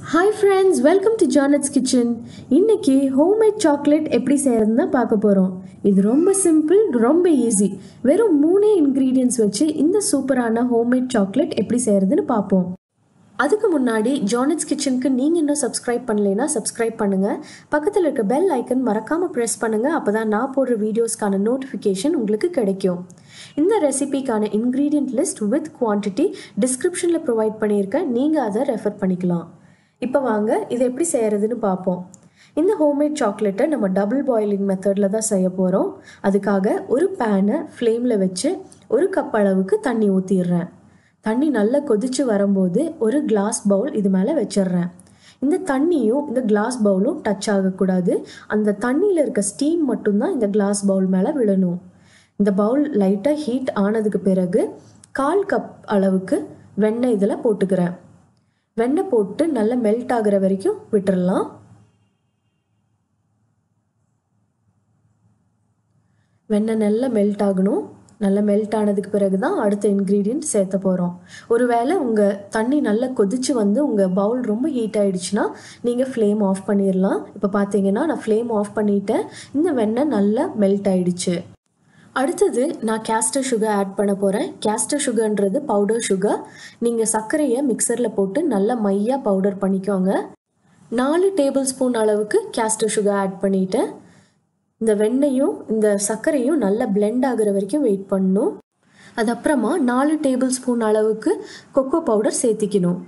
hi friends welcome to Janet's kitchen இன்னைக்கு homemade chocolate எப்படி செய்யறதுன்னு பார்க்க போகிறோம் இது ரொம்ப சிம்பிள் ரொம்ப ஈஸி வெறும் மூணே இன்க்ரீடியன்ஸ் வச்சு இந்த சூப்பரான ஹோம்மேட் சாக்லேட் எப்படி செய்யறதுன்னு பார்ப்போம் அதுக்கு முன்னாடி ஜானட்ஸ் கிச்சனுக்கு நீங்கள் இன்னும் சப்ஸ்கிரைப் பண்ணலைன்னா சப்ஸ்கிரைப் பண்ணுங்கள் பக்கத்தில் இருக்க பெல் ஐக்கன் மறக்காமல் ப்ரெஸ் பண்ணுங்கள் அப்போ தான் நான் போடுற வீடியோஸ்க்கான நோட்டிஃபிகேஷன் உங்களுக்கு கிடைக்கும் இந்த ரெசிபிக்கான இன்க்ரீடியன்ட் லிஸ்ட் வித் குவான்டிட்டி டிஸ்கிரிப்ஷனில் ப்ரொவைட் பண்ணியிருக்கேன் நீங்கள் அதை ரெஃபர் பண்ணிக்கலாம் இப்போ வாங்க இது எப்படி செய்கிறதுன்னு பார்ப்போம் இந்த ஹோம்மேட் சாக்லேட்டை நம்ம டபுள் பாயிலிங் மெத்தடில் தான் செய்ய போகிறோம் அதுக்காக ஒரு பேனை ஃப்ளேமில் வச்சு ஒரு கப் அளவுக்கு தண்ணி ஊற்றிடுறேன் தண்ணி நல்லா கொதிச்சு வரும்போது ஒரு கிளாஸ் பவுல் இது மேலே வச்சிடுறேன் இந்த தண்ணியும் இந்த கிளாஸ் பவுலும் டச் ஆகக்கூடாது அந்த தண்ணியில் இருக்க ஸ்டீம் மட்டும்தான் இந்த கிளாஸ் பவுல் மேலே விழணும் இந்த பவுல் லைட்டாக ஹீட் ஆனதுக்கு பிறகு கால் கப் அளவுக்கு வெண்ணெய் இதில் போட்டுக்கிறேன் வெண்ணெய் போட்டு நல்லா மெல்ட் ஆகிற வரைக்கும் விட்டுறலாம் வெண்ணெய் நல்லா மெல்ட் ஆகணும் நல்லா மெல்ட் ஆனதுக்கு பிறகு தான் அடுத்த இன்க்ரீடியன்ட் சேர்த்த போகிறோம் ஒருவேளை உங்கள் தண்ணி நல்லா கொதிச்சு வந்து உங்கள் பவுல் ரொம்ப ஹீட் ஆகிடுச்சுன்னா நீங்கள் ஃப்ளேம் ஆஃப் பண்ணிடலாம் இப்போ பார்த்தீங்கன்னா நான் ஃப்ளேம் ஆஃப் பண்ணிட்டேன் இந்த வெண்ணெய் நல்லா மெல்ட் ஆயிடுச்சு அடுத்தது நான் கேஸ்டர் சுகர் ஆட் பண்ண போகிறேன் கேஸ்டர் சுகர்ன்றது பவுடர் சுகர் நீங்கள் சர்க்கரையை மிக்சரில் போட்டு நல்லா மையாக பவுடர் பண்ணிக்கோங்க நாலு டேபிள் ஸ்பூன் அளவுக்கு கேஸ்டர் சுகர் ஆட் பண்ணிட்டேன் இந்த வெண்ணெயும் இந்த சர்க்கரையும் நல்லா பிளெண்ட் ஆகுற வரைக்கும் வெயிட் பண்ணணும் அது அப்புறமா நாலு டேபிள் ஸ்பூன் அளவுக்கு கொக்கோ பவுடர் சேர்த்திக்கணும்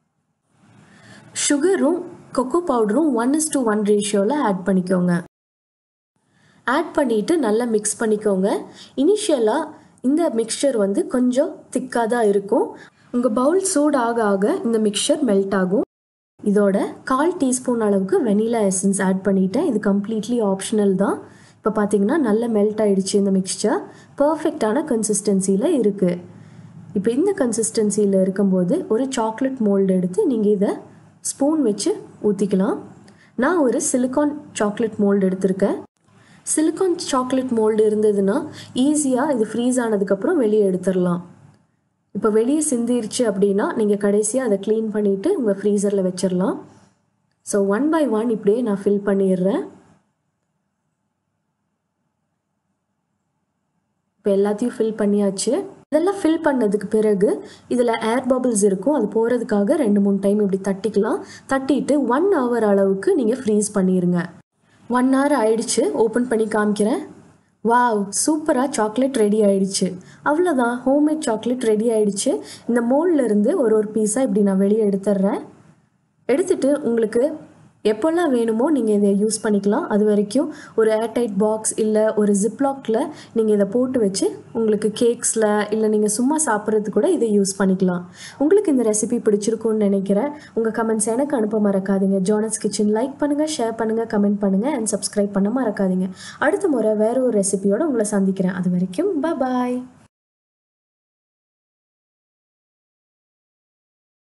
சுகரும் கொக்கோ பவுடரும் ஒன் இஸ் டு ஒன் ரேஷியோவில் ஆட் பண்ணிக்கோங்க ஆட் பண்ணிவிட்டு நல்லா மிக்ஸ் பண்ணிக்கோங்க இனிஷியலாக இந்த மிக்சர் வந்து கொஞ்சம் திக்காக தான் இருக்கும் உங்கள் பவுல் சூடு ஆக ஆக இந்த மிக்சர் மெல்ட் ஆகும் இதோட கால் டீஸ்பூன் அளவுக்கு வெனிலா எசன்ஸ் ஆட் பண்ணிட்டேன் இது கம்ப்ளீட்லி ஆப்ஷனல் தான் இப்போ பார்த்தீங்கன்னா நல்லா மெல்ட் ஆயிடுச்சு இந்த மிக்சர் பர்ஃபெக்டான கன்சிஸ்டன்சியில் இருக்குது இப்போ இந்த கன்சிஸ்டன்சியில் இருக்கும்போது ஒரு சாக்லேட் மோல்டு எடுத்து நீங்கள் இதை ஸ்பூன் வச்சு ஊற்றிக்கலாம் நான் ஒரு சிலிக்கான் சாக்லேட் மோல்டு எடுத்திருக்கேன் சிலிக்கான் சாக்லேட் மோல்டு இருந்ததுன்னா ஈஸியாக இது ஃப்ரீஸ் ஆனதுக்கப்புறம் வெளியே எடுத்துடலாம் இப்போ வெளியே சிந்திருச்சு அப்படின்னா நீங்கள் கடைசியாக அதை க்ளீன் பண்ணிவிட்டு உங்கள் ஃப்ரீசரில் வச்சிடலாம் ஸோ ஒன் பை ஒன் இப்படியே நான் ஃபில் பண்ணிடுறேன் இப்போ எல்லாத்தையும் ஃபில் பண்ணியாச்சு இதெல்லாம் ஃபில் பண்ணதுக்கு பிறகு இதில் ஏர் பபிள்ஸ் இருக்கும் அது போகிறதுக்காக ரெண்டு மூணு டைம் இப்படி தட்டிக்கலாம் தட்டிட்டு ஒன் ஹவர் அளவுக்கு நீங்கள் ஃப்ரீஸ் பண்ணிடுங்க ஒன் ஹவர் ஆயிடுச்சு ஓப்பன் பண்ணி காமிக்கிறேன் வாவ் சூப்பராக சாக்லேட் ரெடி ஆயிடுச்சு அவ்வளோதான் ஹோம்மேட் சாக்லேட் ரெடி ஆயிடுச்சு இந்த மோல்லேருந்து ஒரு ஒரு பீஸாக இப்படி நான் வெளியே எடுத்துட்றேன் எடுத்துட்டு உங்களுக்கு எப்போல்லாம் வேணுமோ நீங்கள் இதை யூஸ் பண்ணிக்கலாம் அது வரைக்கும் ஒரு ஏர்டைட் பாக்ஸ் இல்லை ஒரு ஜிப்லாக்கில் நீங்கள் இதை போட்டு வச்சு உங்களுக்கு கேக்ஸில் இல்லை நீங்கள் சும்மா சாப்பிட்றது கூட இதை யூஸ் பண்ணிக்கலாம் உங்களுக்கு இந்த ரெசிபி பிடிச்சிருக்கும்னு நினைக்கிறேன் உங்கள் கமெண்ட்ஸ் எனக்கு அனுப்ப மறக்காதீங்க ஜானஸ் கிச்சன் லைக் பண்ணுங்கள் ஷேர் பண்ணுங்கள் கமெண்ட் பண்ணுங்கள் அண்ட் சப்ஸ்கிரைப் பண்ண மறக்காதீங்க அடுத்த முறை வேறு ஒரு ரெசிபியோடு உங்களை சந்திக்கிறேன் அது வரைக்கும் பாய்